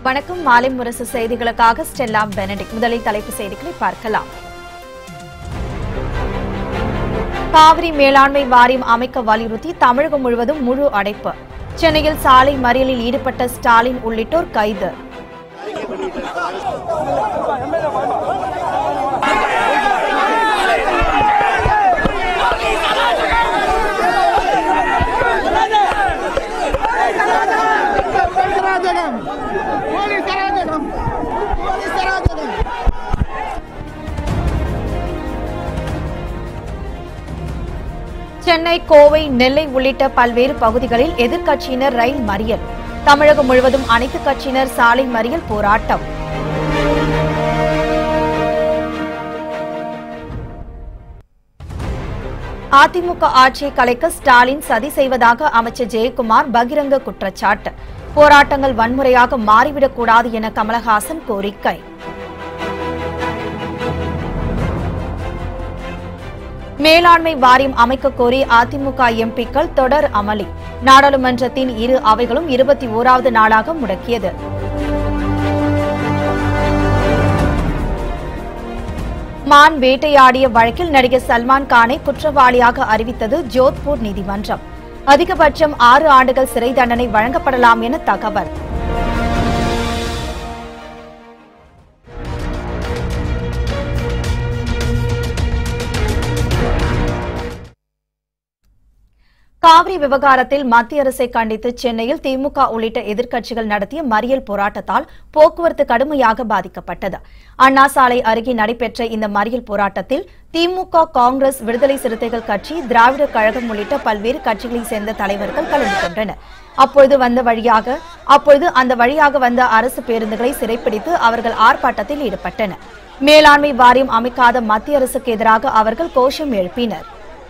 வணக்கம் மாலை முரசு செய்திகளுக்காக ஸ்டெல்லா பெனடிக் முதலில் தலைப்புச் செய்திகளை பார்க்கலாம் காவிரி மேலாண்மை வாரியம் அமைக்க வலியுறுத்தி தமிழகம் முழுவதும் முழு அடைப்பு சென்னையில் சாலை மறியலில் ஈடுபட்ட ஸ்டாலின் உள்ளிட்டோர் கைது அராஜகம் போலீஸ் அராஜகம் போலீஸ் அராஜகம் சென்னை கோவை நெல்லை உள்ளிட்ட பல்வேறு பகுதிகளில் எதிர்க்கட்சியினர் ரயில் மறியல் தமிழகம் முழுவதும் அனைத்து கட்சியினர் சாலை மறியல் போராட்டம் அதிமுக ஆட்சியை கலைக்க ஸ்டாலின் சதி செய்வதாக அமைச்சர் ஜெயக்குமார் பகிரங்க குற்றச்சாட்டு போராட்டங்கள் வன்முறையாக மாறிவிடக்கூடாது என கமலஹாசன் கோரிக்கை மேலாண்மை வாரியம் அமைக்க கோரி அதிமுக எம்பிக்கள் தொடர் அமளி நாடாளுமன்றத்தின் இரு அவைகளும் இருபத்தி ஓராவது நாளாக முடக்கியது மான் வேட்டையாடிய வழக்கில் நடிகர் சல்மான் கானை குற்றவாளியாக அறிவித்தது ஜோத்பூர் நீதிமன்றம் அதிகபட்சம் ஆறு ஆண்டுகள் சிறை தண்டனை வழங்கப்படலாம் என தகவல் காவிரி விவகாரத்தில் மத்திய அரசை கண்டித்து சென்னையில் திமுக உள்ளிட்ட எதிர்க்கட்சிகள் நடத்திய மறியல் போராட்டத்தால் போக்குவரத்து கடுமையாக பாதிக்கப்பட்டது அண்ணா சாலை அருகே நடைபெற்ற இந்த மறியல் போராட்டத்தில் திமுக காங்கிரஸ் விடுதலை சிறுத்தைகள் கட்சி திராவிடர் கழகம் உள்ளிட்ட பல்வேறு கட்சிகளைச் சேர்ந்த தலைவர்கள் கலந்து கொண்டனர் அப்பொழுது வந்த வழியாக அப்பொழுது அந்த வழியாக வந்த அரசு பேருந்துகளை சிறைப்பிடித்து அவர்கள் ஆர்ப்பாட்டத்தில் ஈடுபட்டனர் மேலாண்மை வாரியம் அமைக்காத மத்திய அரசுக்கு எதிராக அவர்கள் கோஷம் எழுப்பினர்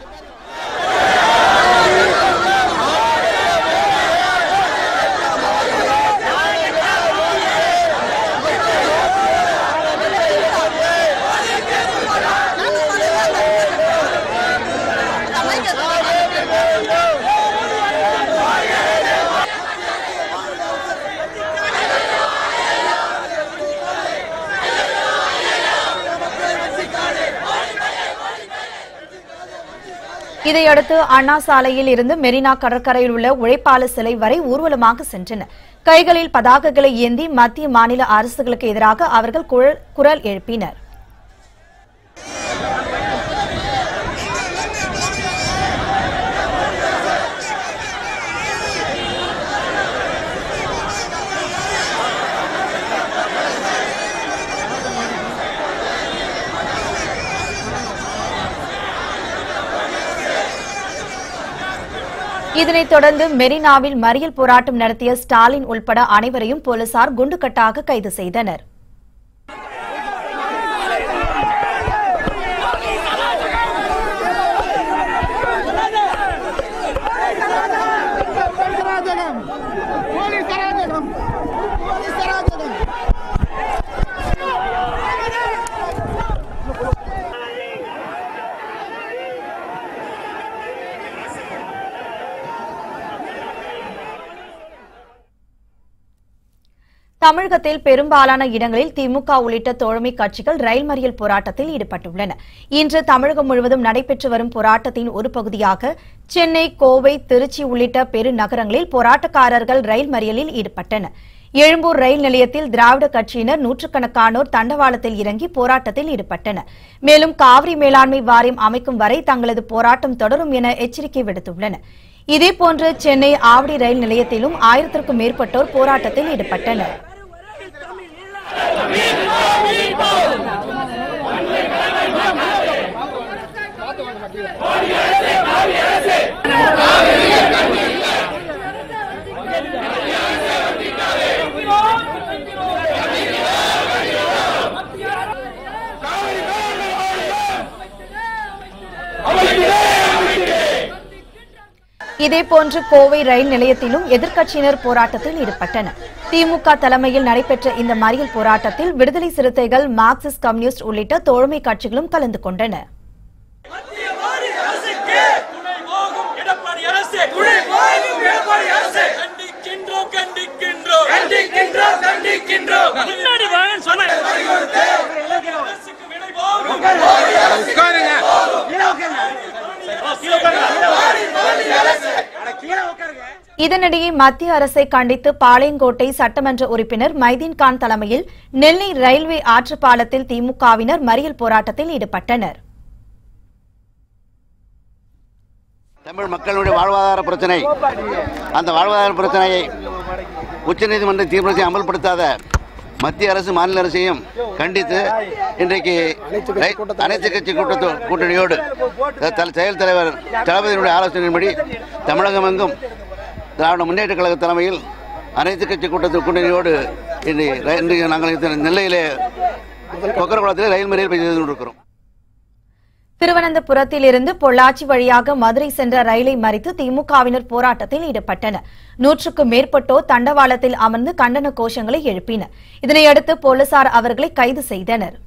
இதையடுத்து அண்ணா சாலையில் இருந்து மெரினா கடற்கரையில் உள்ள உழைப்பாளர் சிலை வரை ஊர்வலமாக சென்றனர் கைகளில் பதாகைகளை ஏந்தி மத்திய மாநில அரசுகளுக்கு எதிராக அவர்கள் குழல்- குரல் எழுப்பினர் இதனைத் தொடர்ந்து மெரினாவில் மறியல் போராட்டம் நடத்திய ஸ்டாலின் உள்பட அனைவரையும் போலீசார் குண்டுக்கட்டாக கைது செய்தனர் அராஜகம் போலீஸ் அராஜகம் போலீஸ் அராஜகம் தமிழகத்தில் பெரும்பாலான இடங்களில் திமுக உள்ளிட்ட தோழமை கட்சிகள் ரயில் மறியல் போராட்டத்தில் ஈடுபட்டுள்ளன இன்று தமிழகம் முழுவதும் நடைபெற்று வரும் போராட்டத்தின் ஒரு பகுதியாக சென்னை கோவை திருச்சி உள்ளிட்ட பெருநகரங்களில் போராட்டக்காரர்கள் ரயில் மறியலில் ஈடுபட்டனர் எழும்பூர் ரயில் நிலையத்தில் திராவிட கட்சியினர் நூற்றுக்கணக்கானோர் தண்டவாளத்தில் இறங்கி போராட்டத்தில் ஈடுபட்டனர் மேலும் காவிரி மேலாண்மை வாரியம் அமைக்கும் வரை தங்களது போராட்டம் தொடரும் என எச்சரிக்கை விடுத்துள்ளனர் இதேபோன்று சென்னை ஆவடி ரயில் நிலையத்திலும் ஆயிரத்திற்கும் மேற்பட்டோர் போராட்டத்தில் ஈடுபட்டனர் இதேபோன்று கோவை ரயில் நிலையத்திலும் எதிர்க்கட்சியினர் போராட்டத்தில் ஈடுபட்டனர் திமுக தலைமையில் நடைபெற்ற இந்த மறியல் போராட்டத்தில் விடுதலை சிறுத்தைகள் மார்க்சிஸ்ட் கம்யூனிஸ்ட் உள்ளிட்ட தோழமை கட்சிகளும் கலந்து கொண்டன துணை போகும் எடப்பாடி அரசு துணை போகும் எடப்பாடி அரசு கண்டிக்கின்றோம் கண்டிக்கின்றோம் கண்டிக்கின்றோம் கண்டிக்கின்றோம் முன்னாடி வாங்கன்னு சொன்னேன் அரசுக்கு விலை போகும் உட்காருங்க கீழே உட்காருங்க. இதனிடையே மத்திய அரசை கண்டித்து பாளையங்கோட்டை சட்டமன்ற உறுப்பினர் மைதீன் கான் தலைமையில் நெல்லை ரயில்வே ஆற்றுப்பாலத்தில் திமுகவினர் மறியல் போராட்டத்தில் ஈடுபட்டனர் தமிழ் மக்களுடைய வாழ்வாதார பிரச்சனை அந்த வாழ்வாதார பிரச்சனையை உச்சநீதிமன்ற தீர்மானத்தை அமல்படுத்தாத மத்திய அரசு மாநில அரசையும் கண்டித்து இன்றைக்கு ரை- அனைத்து கட்சி கூட்டத்தோ கூட்டணியோடு தல- செயல் தலைவர் தளபதியினுடைய ஆலோசனையின்படி தமிழகம் எங்கும் திராவிட முன்னேற்ற கழக தலைமையில் அனைத்து கட்சி கூட்டத்து கூட்டணியோடு இன்று ர- இன்றைக்கு நாங்கள் இந்த நெல்லையிலே கொக்கரகுளத்திலே ரயில் மறியல் செய்து கொண்டிருக்கிறோம் திருவனந்தபுரத்தில் இருந்து பொள்ளாச்சி வழியாக மதுரை சென்ற ரயிலை மறித்து திமுகவினர் போராட்டத்தில் ஈடுபட்டனர் நூற்றுக்கும் மேற்பட்டோர் தண்டவாளத்தில் அமர்ந்து கண்டன கோஷங்களை எழுப்பினர் இதனையடுத்து போலீசார் அவர்களை கைது செய்தனர்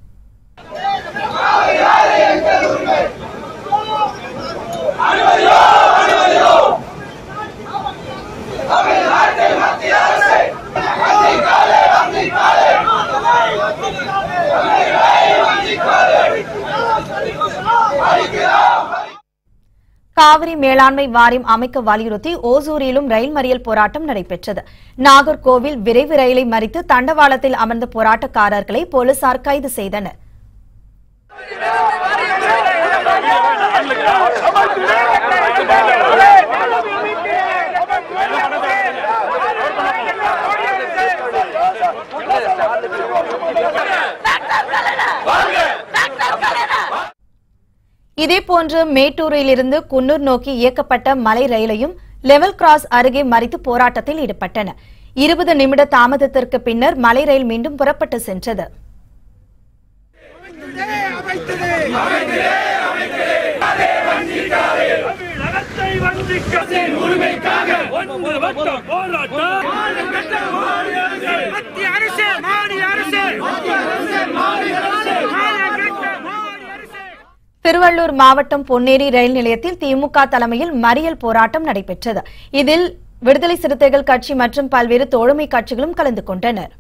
காவிரி மேலாண்மை வாரியம் அமைக்க வலியுறுத்தி ஓசூரிலும் ரயில் மறியல் போராட்டம் நடைபெற்றது நாகர்கோவில் விரைவு ரயிலை மறித்து தண்டவாளத்தில் அமர்ந்த போராட்டக்காரர்களை போலீசார் கைது செய்தனர் இதேபோன்று மேட்டூரிலிருந்து குன்னூர் நோக்கி இயக்கப்பட்ட மலை ரயிலையும் லெவல் கிராஸ் அருகே மறித்து போராட்டத்தில் ஈடுபட்டன இருபது நிமிட தாமதத்திற்கு பின்னர் மலை ரயில் மீண்டும் புறப்பட்டு சென்றது நலத்தை வஞ்சிக்கத்தின் உரிமைக்காக ஒன்றுபட்ட போராட்டம் மத்திய அரசு மாநில அரசு திருவள்ளூர் மாவட்டம் பொன்னேரி ரயில் நிலையத்தில் திமுக தலைமையில் மறியல் போராட்டம் நடைபெற்றது இதில் விடுதலை சிறுத்தைகள் கட்சி மற்றும் பல்வேறு தோழமை கட்சிகளும் கலந்து கொண்டனர்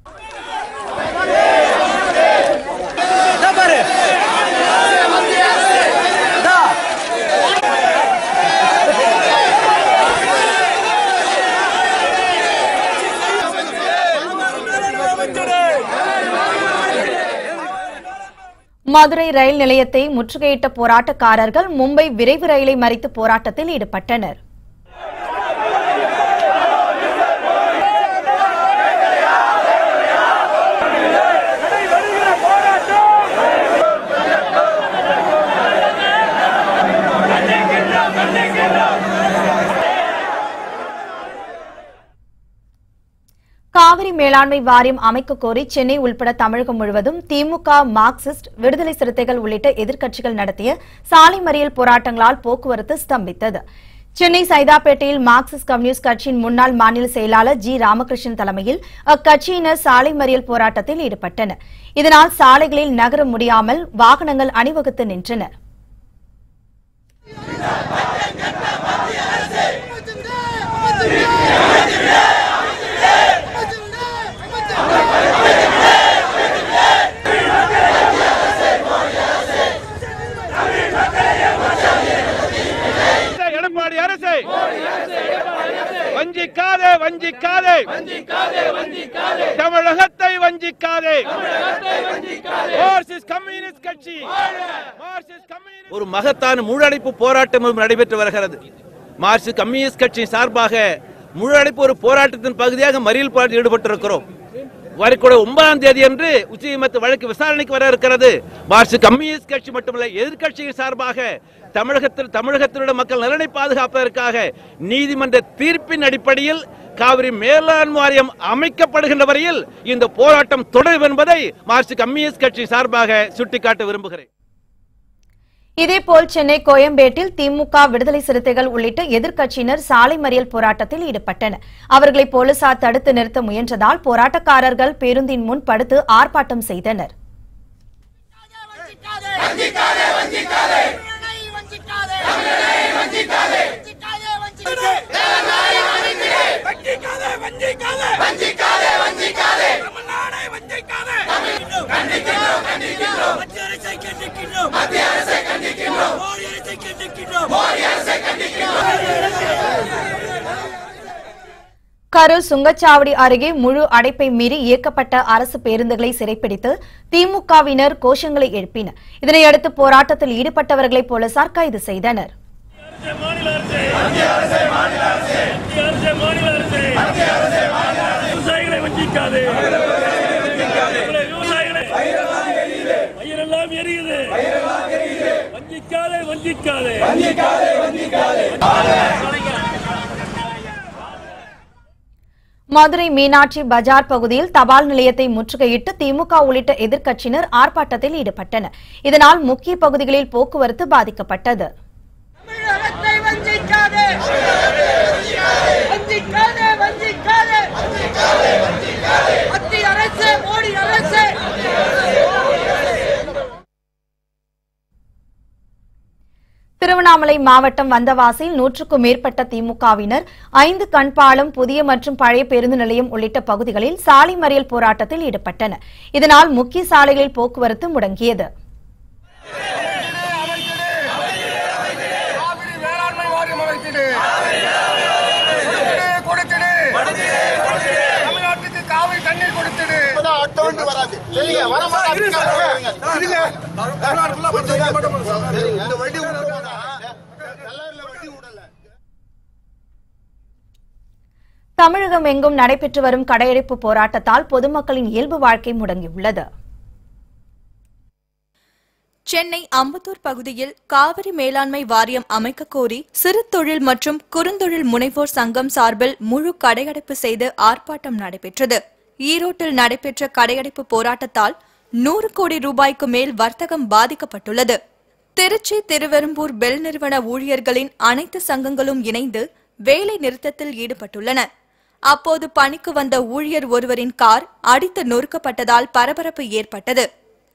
மதுரை ரயில் நிலையத்தை முற்றுகையிட்ட போராட்டக்காரர்கள் மும்பை விரைவு ரயிலை மறித்து போராட்டத்தில் ஈடுபட்டனர் காவிரி மேலாண்மை வாரியம் அமைக்க கோரி சென்னை உள்பட தமிழகம் முழுவதும் திமுக மார்க்சிஸ்ட் விடுதலை சிறுத்தைகள் உள்ளிட்ட எதிர்க்கட்சிகள் நடத்திய சாலை மறியல் போராட்டங்களால் போக்குவரத்து ஸ்தம்பித்தது சென்னை சைதாப்பேட்டையில் மார்க்சிஸ்ட் கம்யூனிஸ்ட் கட்சியின் முன்னாள் மாநில செயலாளர் ஜி ராமகிருஷ்ணன் தலைமையில் அக்கட்சியினர் சாலை மறியல் போராட்டத்தில் ஈடுபட்டனர் இதனால் சாலைகளில் நகர முடியாமல் வாகனங்கள் அணிவகுத்து நின்றனர் எடப்பாடி அரசு வஞ்சிக்காதே வஞ்சிக்காதே தமிழகத்தை வஞ்சிக்காதே மார்க்சிஸ்ட் கம்யூனிஸ்ட் கட்சி மார்க்சிஸ்ட் கம்யூனிஸ்ட் ஒரு மகத்தான முழடைப்பு போராட்டமும் நடைபெற்று வருகிறது மார்க்சிஸ்ட் கம்யூனிஸ்ட் கட்சி சார்பாக முழடைப்பு ஒரு போராட்டத்தின் பகுதியாக மறியல் போராட்டத்தில் ஈடுபட்டிருக்கிறோம் வரக்கூடிய ஒன்பதாம் தேதி அன்று உச்சநீதிமன்ற வழக்கு விசாரணைக்கு வர இருக்கிறது மார்க்சிஸ்ட் கம்யூனிஸ்ட் கட்சி மட்டுமல்ல எதிர்க்கட்சியின் சார்பாக தமிழகத்தில் தமிழகத்திலுள்ள மக்கள் நலனை பாதுகாப்பதற்காக நீதிமன்ற தீர்ப்பின் அடிப்படையில் காவிரி மேலாண் வாரியம் அமைக்கப்படுகின்ற வரையில் இந்த போராட்டம் தொடரும் என்பதை மார்க்சிஸ்ட் கம்யூனிஸ்ட் கட்சி சார்பாக சுட்டிக்காட்ட விரும்புகிறேன் இதேபோல் சென்னை கோயம்பேட்டில் திமுக விடுதலை சிறுத்தைகள் உள்ளிட்ட எதிர்க்கட்சியினர் சாலை மறியல் போராட்டத்தில் ஈடுபட்டனர் அவர்களை போலீசார் தடுத்து நிறுத்த முயன்றதால் போராட்டக்காரர்கள் பேருந்தின் முன் படுத்து ஆர்ப்பாட்டம் செய்தனர் வஞ்சிக்காதே வஞ்சிக்காதே வஞ்சிக்காதே வஞ்சிக்காதே வஞ்சிக்காதே வஞ்சிக்காதே வஞ்சிக்காதே வஞ்சிக்காதே வஞ்சிக்காதே கரூர் சுங்கச்சாவடி அருகே முழு அடைப்பை மீறி இயக்கப்பட்ட அரசு பேருந்துகளை சிறைப்பிடித்து திமுகவினர் கோஷங்களை எழுப்பினர் இதனையடுத்து போராட்டத்தில் ஈடுபட்டவர்களை போலீசார் கைது செய்தனர் மாநில அரசு மத்திய அரசு மாநில அரசு மத்திய அரசு மத்திய அரசு விவசாயிகளை வஞ்சிக்காது விவசாயிகளை வயிறெல்லாம் எரியுது வஞ்சிக்காதே வஞ்சிக்காதே மதுரை மீனாட்சி பஜார் பகுதியில் தபால் நிலையத்தை முற்றுகையிட்டு திமுக உள்ளிட்ட எதிர்க்கட்சியினர் ஆர்ப்பாட்டத்தில் ஈடுபட்டனர் இதனால் முக்கிய பகுதிகளில் போக்குவரத்து பாதிக்கப்பட்டது தமிழகத்தை வஞ்சிக்காதே வஞ்சிக்காதே வஞ்சிக்காதே மத்திய அரசு மோடி அரசு திருவண்ணாமலை மாவட்டம் வந்தவாசியில் நூற்றுக்கும் மேற்பட்ட திமுகவினர் ஐந்து கண்பாலம் புதிய மற்றும் பழைய பேருந்து நிலையம் உள்ளிட்ட பகுதிகளில் சாலை மறியல் போராட்டத்தில் ஈடுபட்டனர் இதனால் முக்கிய சாலைகளில் போக்குவரத்து முடங்கியது காவிரி வேளாண்மை வாரியம் அமைத்திடு கொடுத்திடு, கொடுத்திடு தமிழ்நாட்டுக்கு காவிரி தண்ணீர் கொடுத்திடு அட்டவணை வராது சரிங்க வர மாட்டாங்க இந்த வண்டி விட்டுருவாங்க கல்லூரில வண்டி விடல தமிழகம் எங்கும் நடைபெற்று வரும் கடையடைப்பு போராட்டத்தால் பொதுமக்களின் இயல்பு வாழ்க்கை முடங்கியுள்ளது சென்னை அம்பத்தூர் பகுதியில் காவிரி மேலாண்மை வாரியம் அமைக்க கோரி சிறு தொழில் மற்றும் குறுந்தொழில் முனைவோர் சங்கம் சார்பில் முழு கடையடைப்பு செய்து ஆர்ப்பாட்டம் நடைபெற்றது ஈரோட்டில் நடைபெற்ற கடையடைப்பு போராட்டத்தால் நூறு கோடி ரூபாய்க்கு மேல் வர்த்தகம் பாதிக்கப்பட்டுள்ளது திருச்சி திருவெரும்பூர் பெல் நிறுவன ஊழியர்களின் அனைத்து சங்கங்களும் இணைந்து வேலை நிறுத்தத்தில் ஈடுபட்டுள்ளன அப்போது பணிக்கு வந்த ஊழியர் ஒருவரின் கார் அடித்து நொறுக்கப்பட்டதால் பரபரப்பு ஏற்பட்டது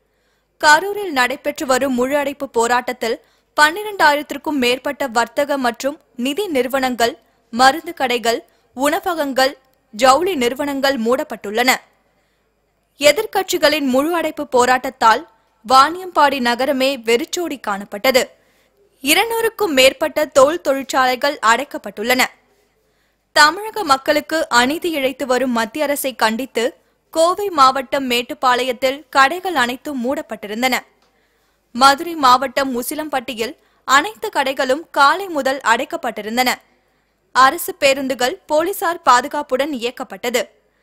கரூரில் நடைபெற்று வரும் முழு அடைப்பு போராட்டத்தில் பன்னிரண்டாயிரத்திற்கும் மேற்பட்ட வர்த்தக மற்றும் நிதி நிறுவனங்கள் மருந்து கடைகள் உணவகங்கள் ஜவுளி நிறுவனங்கள் மூடப்பட்டுள்ளன எதிர்க்கட்சிகளின் முழு அடைப்பு போராட்டத்தால் வாணியம்பாடி நகரமே வெறிச்சோடி காணப்பட்டது இருநூறுக்கும் மேற்பட்ட தோல் தொழிற்சாலைகள் அடைக்கப்பட்டுள்ளன தமிழக மக்களுக்கு அநீதி இழைத்து வரும் மத்திய அரசை கண்டித்து கோவை மாவட்டம் மேட்டுப்பாளையத்தில் கடைகள் அனைத்தும் மூடப்பட்டிருந்தன மதுரை மாவட்டம் உசிலம்பட்டியில் அனைத்து கடைகளும் காலை முதல் அடைக்கப்பட்டிருந்தன அரசு பேருந்துகள் போலீசார் பாதுகாப்புடன் இயக்கப்பட்டது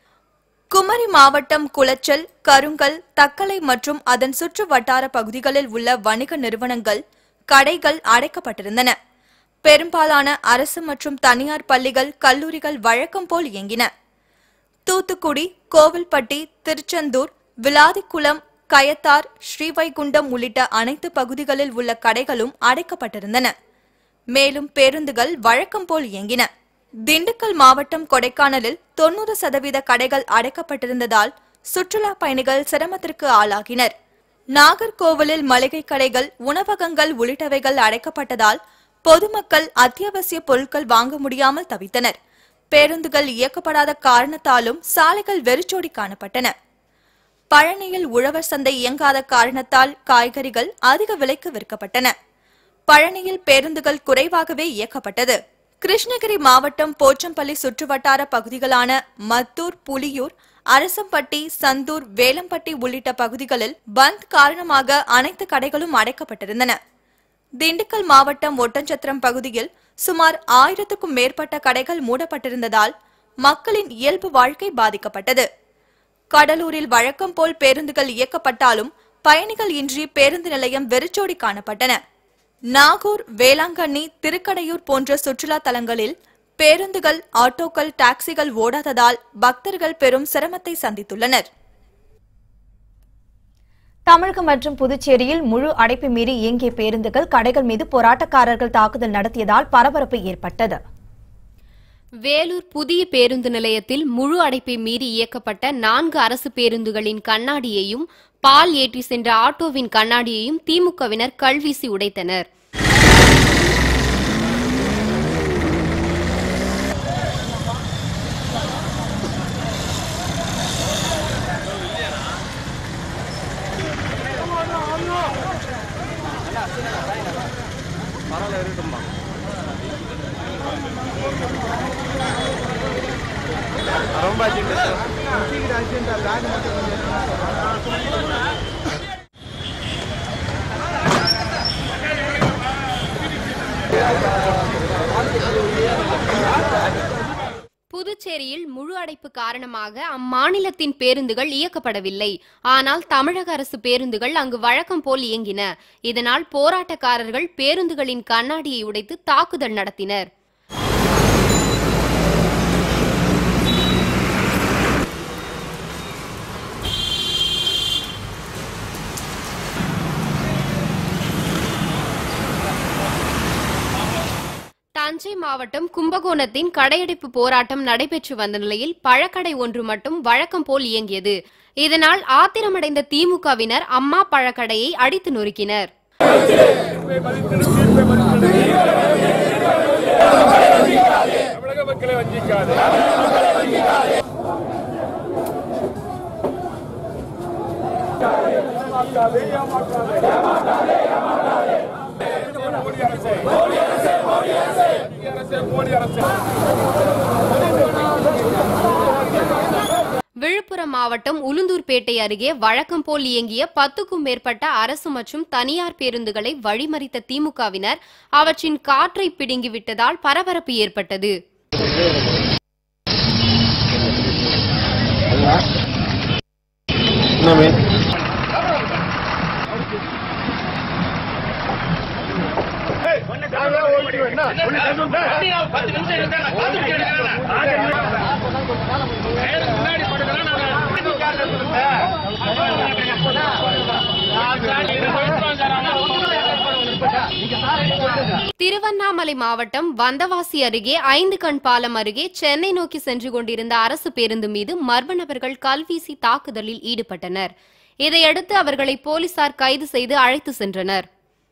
குமரி மாவட்டம் குளச்சல் கருங்கல் தக்கலை மற்றும் அதன் சுற்று வட்டார பகுதிகளில் உள்ள வணிக நிறுவனங்கள் கடைகள் அடைக்கப்பட்டிருந்தன பெரும்பாலான அரசு மற்றும் தனியார் பள்ளிகள் கல்லூரிகள் வழக்கம் போல் இயங்கின தூத்துக்குடி கோவில்பட்டி திருச்செந்தூர் விளாதிக்குளம் கயத்தார் ஸ்ரீவைகுண்டம் உள்ளிட்ட அனைத்து பகுதிகளில் உள்ள கடைகளும் அடைக்கப்பட்டிருந்தன மேலும் பேருந்துகள் வழக்கம் போல் இயங்கின திண்டுக்கல் மாவட்டம் கொடைக்கானலில் தொன்னூறு சதவீத கடைகள் அடைக்கப்பட்டிருந்ததால் சுற்றுலா பயணிகள் சிரமத்திற்கு ஆளாகினர் நாகர்கோவிலில் மளிகை கடைகள் உணவகங்கள் உள்ளிட்டவைகள் அடைக்கப்பட்டதால் பொதுமக்கள் அத்தியாவசிய பொருட்கள் வாங்க முடியாமல் தவித்தனர் பேருந்துகள் இயக்கப்படாத காரணத்தாலும் சாலைகள் வெறிச்சோடி காணப்பட்டன பழனியில் உழவர் சந்தை இயங்காத காரணத்தால் காய்கறிகள் அதிக விலைக்கு விற்கப்பட்டன பழனியில் பேருந்துகள் குறைவாகவே இயக்கப்பட்டது கிருஷ்ணகிரி மாவட்டம் போச்சம்பள்ளி சுற்றுவட்டார பகுதிகளான மத்தூர் புலியூர் அரசம்பட்டி சந்தூர் வேலம்பட்டி உள்ளிட்ட பகுதிகளில் பந்த் காரணமாக அனைத்து கடைகளும் அடைக்கப்பட்டிருந்தன திண்டுக்கல் மாவட்டம் ஒட்டஞ்சத்திரம் பகுதியில் சுமார் ஆயிரத்துக்கும் மேற்பட்ட கடைகள் மூடப்பட்டிருந்ததால் மக்களின் இயல்பு வாழ்க்கை பாதிக்கப்பட்டது கடலூரில் வழக்கம் போல் பேருந்துகள் இயக்கப்பட்டாலும் பயணிகள் இன்றி பேருந்து நிலையம் வெறிச்சோடி காணப்பட்டன நாகூர் வேளாங்கண்ணி திருக்கடையூர் போன்ற சுற்றுலா தலங்களில் பேருந்துகள் ஆட்டோக்கள் டாக்ஸிகள் ஓடாததால் பக்தர்கள் பெரும் சிரமத்தை சந்தித்துள்ளனர் தமிழகம் மற்றும் புதுச்சேரியில் முழு அடைப்பு மீறி இயங்கிய பேருந்துகள் கடைகள் மீது போராட்டக்காரர்கள் தாக்குதல் நடத்தியதால் பரபரப்பு ஏற்பட்டது வேலூர் புதிய பேருந்து நிலையத்தில் முழு அடைப்பை மீறி இயக்கப்பட்ட நான்கு அரசு பேருந்துகளின் கண்ணாடியையும் பால் ஏற்றி சென்ற ஆட்டோவின் கண்ணாடியையும் திமுகவினர் கல்வீசி உடைத்தனர் புதுச்சேரியில் முழு அடைப்பு காரணமாக அம்மாநிலத்தின் பேருந்துகள் இயக்கப்படவில்லை ஆனால் தமிழக அரசு பேருந்துகள் அங்கு வழக்கம் போல் இயங்கின இதனால் போராட்டக்காரர்கள் பேருந்துகளின் கண்ணாடியை உடைத்து தாக்குதல் நடத்தினர் தஞ்சை மாவட்டம் கும்பகோணத்தின் கடையடைப்பு போராட்டம் நடைபெற்று வந்த நிலையில் பழக்கடை ஒன்று மட்டும் வழக்கம் போல் இயங்கியது இதனால் ஆத்திரமடைந்த திமுகவினர் அம்மா பழக்கடையை அடித்து நொறுக்கினர் தமிழக மக்களை வஞ்சிக்காது மோடி அரசே மோடி அரசே மோடி அரசே விழுப்புரம் மாவட்டம் உளுந்தூர்பேட்டை அருகே வழக்கம் போல் இயங்கிய பத்துக்கும் மேற்பட்ட அரசு மற்றும் தனியார் பேருந்துகளை வழிமறித்த திமுகவினர் அவற்றின் காற்றை பிடுங்கிவிட்டதால் பரபரப்பு ஏற்பட்டது திருவண்ணாமலை மாவட்டம் வந்தவாசி அருகே ஐந்து கண் பாலம் அருகே சென்னை நோக்கி சென்று கொண்டிருந்த அரசு பேருந்து மீது மர்ம நபர்கள் கல்வீசி தாக்குதலில் ஈடுபட்டனர் இதையடுத்து அவர்களை போலீசார் கைது செய்து அழைத்து சென்றனர்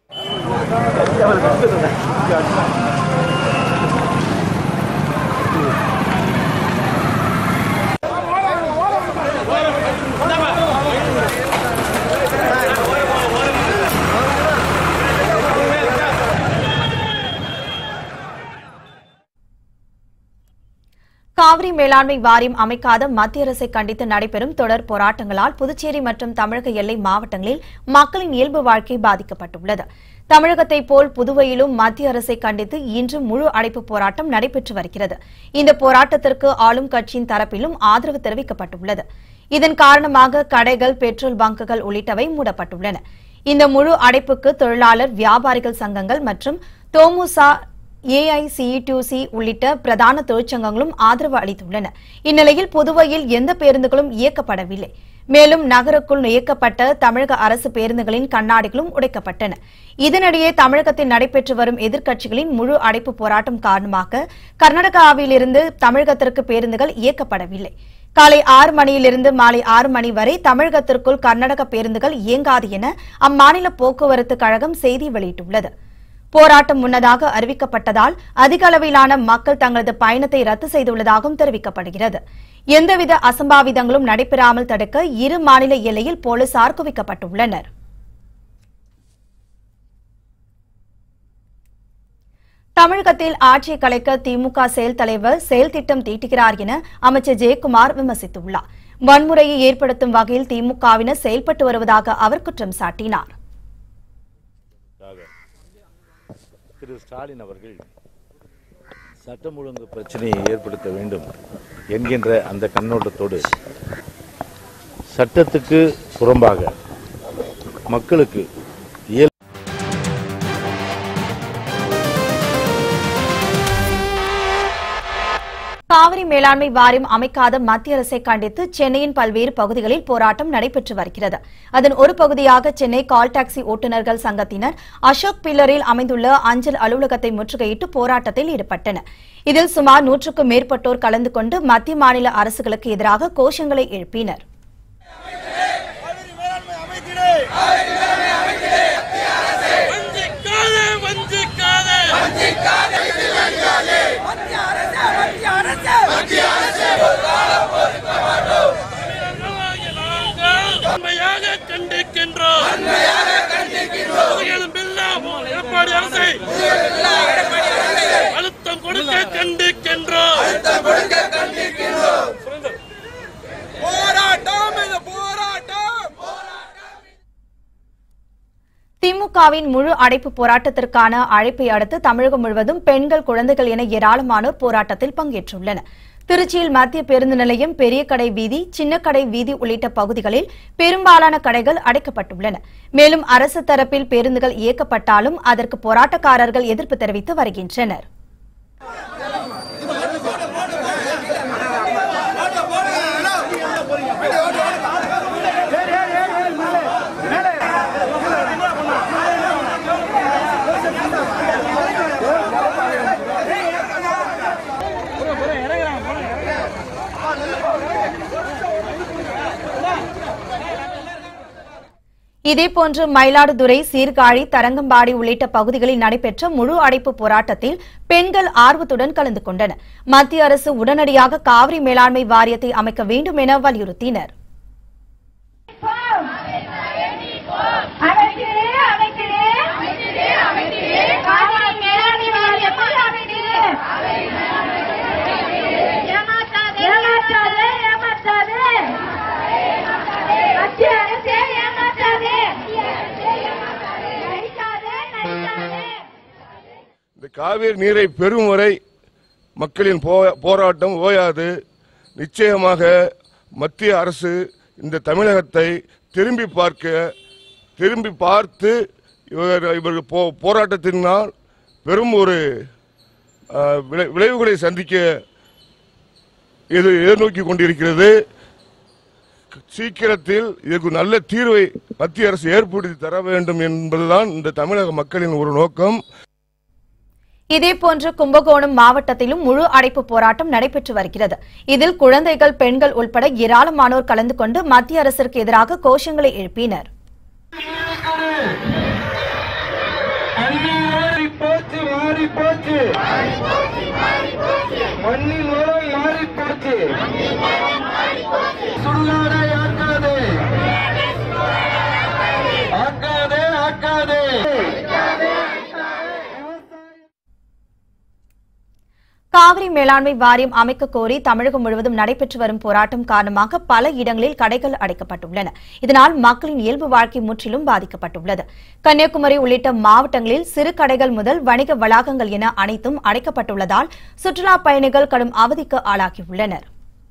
காவிரி மேலாண்மை வாரியம் அமைக்காத மத்திய அரசை கண்டித்து நடைபெறும் தொடர் போராட்டங்களால் புதுச்சேரி மற்றும் தமிழக எல்லை மாவட்டங்களில் மக்களின் இயல்பு வாழ்க்கை பாதிக்கப்பட்டுள்ளது தமிழகத்தை போல் புதுவையிலும் மத்திய அரசை கண்டித்து இன்று முழு அடைப்பு போராட்டம் நடைபெற்று வருகிறது இந்த போராட்டத்திற்கு ஆளும் கட்சியின் தரப்பிலும் ஆதரவு தெரிவிக்கப்பட்டுள்ளது இதன் காரணமாக கடைகள் பெட்ரோல் பங்குகள் உள்ளிட்டவை மூடப்பட்டுள்ளன இந்த முழு அடைப்புக்கு தொழிலாளர் வியாபாரிகள் சங்கங்கள் மற்றும் தோமுசா ஏஐசிஇடிசி உள்ளிட்ட பிரதான தொழிற்சங்கங்களும் ஆதரவு அளித்துள்ளன இந்நிலையில் புதுவையில் எந்த பேருந்துகளும் இயக்கப்படவில்லை மேலும் நகருக்குள் இயக்கப்பட்ட தமிழக அரசு பேருந்துகளின் கண்ணாடிகளும் உடைக்கப்பட்டன இதனிடையே தமிழகத்தில் நடைபெற்று வரும் எதிர்க்கட்சிகளின் முழு அடைப்பு போராட்டம் காரணமாக கர்நாடகாவிலிருந்து தமிழகத்திற்கு பேருந்துகள் இயக்கப்படவில்லை காலை ஆறு மணியிலிருந்து மாலை ஆறு மணி வரை தமிழகத்திற்குள் கர்நாடக பேருந்துகள் இயங்காது என அம்மாநில போக்குவரத்து கழகம் செய்தி வெளியிட்டுள்ளது போராட்டம் முன்னதாக அறிவிக்கப்பட்டதால் அதிக அளவிலான மக்கள் தங்களது பயணத்தை ரத்து செய்துள்ளதாகவும் தெரிவிக்கப்படுகிறது எந்தவித அசம்பாவிதங்களும் நடைபெறாமல் தடுக்க இரு மாநில எல்லையில் போலீசார் குவிக்கப்பட்டுள்ளனர் தமிழகத்தில் ஆட்சியை கலைக்க திமுக செயல் தலைவர் செயல் திட்டம் தீட்டுகிறார் என அமைச்சர் ஜெயக்குமார் விமர்சித்துள்ளார் வன்முறையை ஏற்படுத்தும் வகையில் திமுகவினர் செயல்பட்டு வருவதாக அவர் குற்றம் சாட்டினார் திரு ஸ்டாலின் அவர்கள் சட்டம் ஒழுங்கு பிரச்சனையை ஏற்படுத்த வேண்டும் என்கின்ற அந்த கண்ணோட்டத்தோடு சட்டத்துக்கு புறம்பாக மக்களுக்கு இயல் காவிரி மேலாண்மை வாரியம் அமைக்காத மத்திய அரசை கண்டித்து சென்னையின் பல்வேறு பகுதிகளில் போராட்டம் நடைபெற்று வருகிறது அதன் ஒரு பகுதியாக சென்னை கால் டாக்ஸி ஓட்டுநர்கள் சங்கத்தினர் அசோக் பில்லரில் அமைந்துள்ள அஞ்சல் அலுவலகத்தை முற்றுகையிட்டு போராட்டத்தில் ஈடுபட்டனர் இதில் சுமார் நூற்றுக்கும் மேற்பட்டோர் கலந்து கொண்டு மத்திய மாநில அரசுகளுக்கு எதிராக கோஷங்களை எழுப்பினர் வஞ்சிக்காதே வஞ்சிக்காதே உண்மையாக கண்டிக்கின்றோம் முதுகெலும்பில்லாம் எடப்பாடி அரசை அழுத்தம் கொடுக்க கண்டிக்கின்றோம் திமுகவின் முழு அடைப்பு போராட்டத்திற்கான அழைப்பை அடுத்து தமிழகம் முழுவதும் பெண்கள் குழந்தைகள் என ஏராளமானோர் போராட்டத்தில் பங்கேற்றுள்ளனர் திருச்சியில் மத்திய பேருந்து நிலையம் பெரிய கடை வீதி சின்னக்கடை வீதி உள்ளிட்ட பகுதிகளில் பெரும்பாலான கடைகள் அடைக்கப்பட்டுள்ளன மேலும் அரசு தரப்பில் பேருந்துகள் இயக்கப்பட்டாலும் அதற்கு போராட்டக்காரர்கள் எதிர்ப்பு தெரிவித்து வருகின்றனர் இதேபோன்று மயிலாடுதுறை சீர்காழி தரங்கம்பாடி உள்ளிட்ட பகுதிகளில் நடைபெற்ற முழு அடைப்பு போராட்டத்தில் பெண்கள் ஆர்வத்துடன் கலந்து கொண்டனர் மத்திய அரசு உடனடியாக காவிரி மேலாண்மை வாரியத்தை அமைக்க வேண்டும் என வலியுறுத்தினர் அமைக்கிறே அமைக்கிறே அமைக்கிறே அமைக்கிறே காவிரி மேலாண்மை வாரியத்தை அமைக்கிறே ஏமாற்றாதே ஏமாற்றாதே ஏமாற்றாதே மத்திய அரசே ஏமாற்றாதே நடிக்காதே நடிக்காதே இந்த காவிரி நீரை பெறும் வரை மக்களின் போ- போராட்டம் ஓயாது நிச்சயமாக மத்திய அரசு இந்த தமிழகத்தை திரும்பி பார்க்க திரும்பி பார்த்து இவர் இவர்கள் போ போராட்டத்தினால் பெரும் ஒரு அஹ், விளை- விளைவுகளை சந்திக்க இது எதிர்நோக்கி கொண்டிருக்கிறது சீக்கிரத்தில் இதற்கு நல்ல தீர்வை மத்திய அரசு ஏற்படுத்தி தர வேண்டும் என்பதுதான் இந்த தமிழக மக்களின் ஒரு நோக்கம் இதேபோன்று கும்பகோணம் மாவட்டத்திலும் முழு அடைப்பு போராட்டம் நடைபெற்று வருகிறது இதில் குழந்தைகள் பெண்கள் உட்பட ஏராளமானோர் கலந்து கொண்டு மத்திய அரசிற்கு எதிராக கோஷங்களை எழுப்பினர் மாறி போச்சு மாறி போச்சு மண்ணின் வளம் மாறி போச்சு சுடுகாடை ஆக்காதே ஆக்காதே ஆக்காதே காவிரி மேலாண்மை வாரியம் அமைக்க கோரி தமிழகம் முழுவதும் நடைபெற்று வரும் போராட்டம் காரணமாக பல இடங்களில் கடைகள் அடைக்கப்பட்டுள்ளன இதனால் மக்களின் இயல்பு வாழ்க்கை முற்றிலும் பாதிக்கப்பட்டுள்ளது கன்னியாகுமரி உள்ளிட்ட மாவட்டங்களில் சிறு கடைகள் முதல் வணிக வளாகங்கள் என அனைத்தும் அடைக்கப்பட்டுள்ளதால் சுற்றுலா பயணிகள் கடும் அவதிக்கு ஆளாகியுள்ளனர்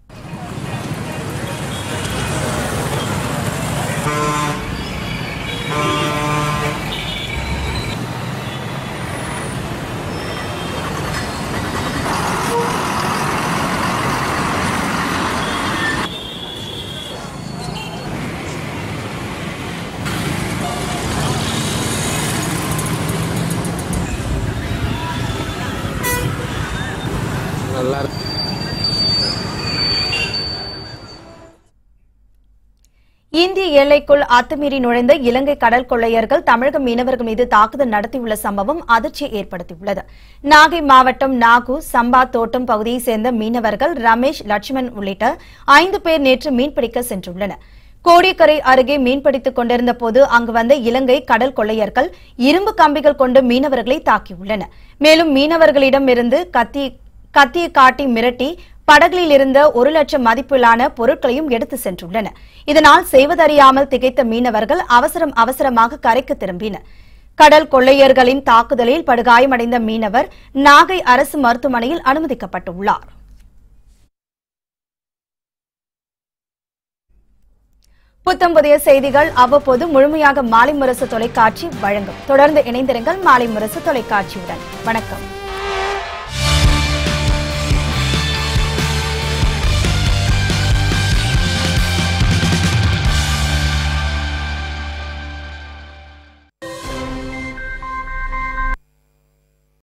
இந்திய எல்லைக்குள் அத்துமீறி நுழைந்த இலங்கை கடல் கொள்ளையர்கள் தமிழக மீனவர்கள் மீது தாக்குதல் நடத்தியுள்ள சம்பவம் அதிர்ச்சியை ஏற்படுத்தியுள்ளது நாகை மாவட்டம் நாகூர் சம்பா தோட்டம் பகுதியைச் சேர்ந்த மீனவர்கள் ரமேஷ் லட்சுமண் உள்ளிட்ட ஐந்து பேர் நேற்று மீன்பிடிக்க சென்றுள்ளனர் கோடியக்கரை அருகே மீன்பிடித்துக் கொண்டிருந்த போது அங்கு வந்த இலங்கை கடல் கொள்ளையர்கள் இரும்பு கம்பிகள் கொண்டு மீனவர்களை தாக்கியுள்ளனர் மேலும் மீனவர்களிடமிருந்து கத்தி கத்தியை காட்டி மிரட்டி படகில் இருந்த ஒரு லட்சம் மதிப்பிலான பொருட்களையும் எடுத்து சென்றுள்ளனர் இதனால் செய்வதறியாமல் திகைத்த மீனவர்கள் அவசரம் அவசரமாக கரைக்கு திரும்பினர் கடல் கொள்ளையர்களின் தாக்குதலில் படுகாயமடைந்த மீனவர் நாகை அரசு மருத்துவமனையில் அனுமதிக்கப்பட்டுள்ளார் புத்தம் புதிய செய்திகள் அவ்வப்போது முழுமையாக மாலை முரசு தொலைக்காட்சி வழங்கும் தொடர்ந்து இணைந்திருங்கள் மாலை முரசு தொலைக்காட்சியுடன் வணக்கம்